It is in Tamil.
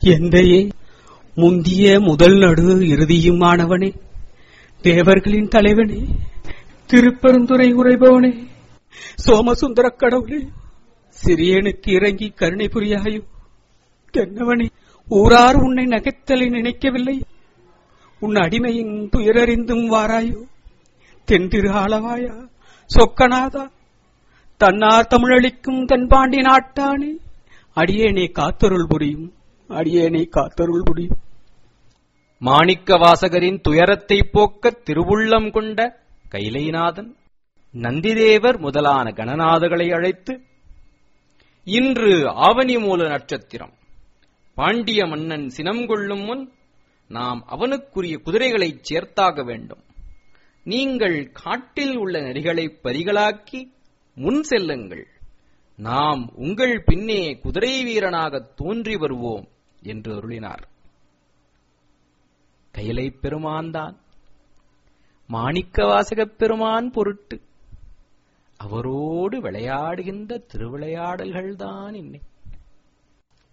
எந்தையே முந்திய முதல் நடு இறுதியுமானவனே தேவர்களின் தலைவனே திருப்பெருந்துறை உரைபவனே சோமசுந்தர கடவுளே சிறியனுக்கு இறங்கி கருணை புரியாயோ தென்னவனே ஊரார் உன்னை நகைத்தலை நினைக்கவில்லை உன் அடிமையின் துயரறிந்தும் வாராயோ தென்திரு ஆளவாயா சொக்கநாதா தன்னார் தமிழளிக்கும் தென்பாண்டி நாட்டானே அடியேனே காத்தருள் புரியும் அடியேனே காத்தருள் புரியும் மாணிக்க வாசகரின் துயரத்தை போக்க திருவுள்ளம் கொண்ட கைலைநாதன் நந்திதேவர் முதலான கணநாதகளை அழைத்து இன்று ஆவணி மூல நட்சத்திரம் பாண்டிய மன்னன் சினம் கொள்ளும் முன் நாம் அவனுக்குரிய குதிரைகளைச் சேர்த்தாக வேண்டும் நீங்கள் காட்டில் உள்ள நெறிகளை பரிகளாக்கி முன் செல்லுங்கள் நாம் உங்கள் பின்னே குதிரை வீரனாகத் தோன்றி வருவோம் என்று அருளினார் கைலை பெருமான்தான் மாணிக்க வாசகப் பெருமான் பொருட்டு அவரோடு விளையாடுகின்ற திருவிளையாடல்கள்தான் இன்னை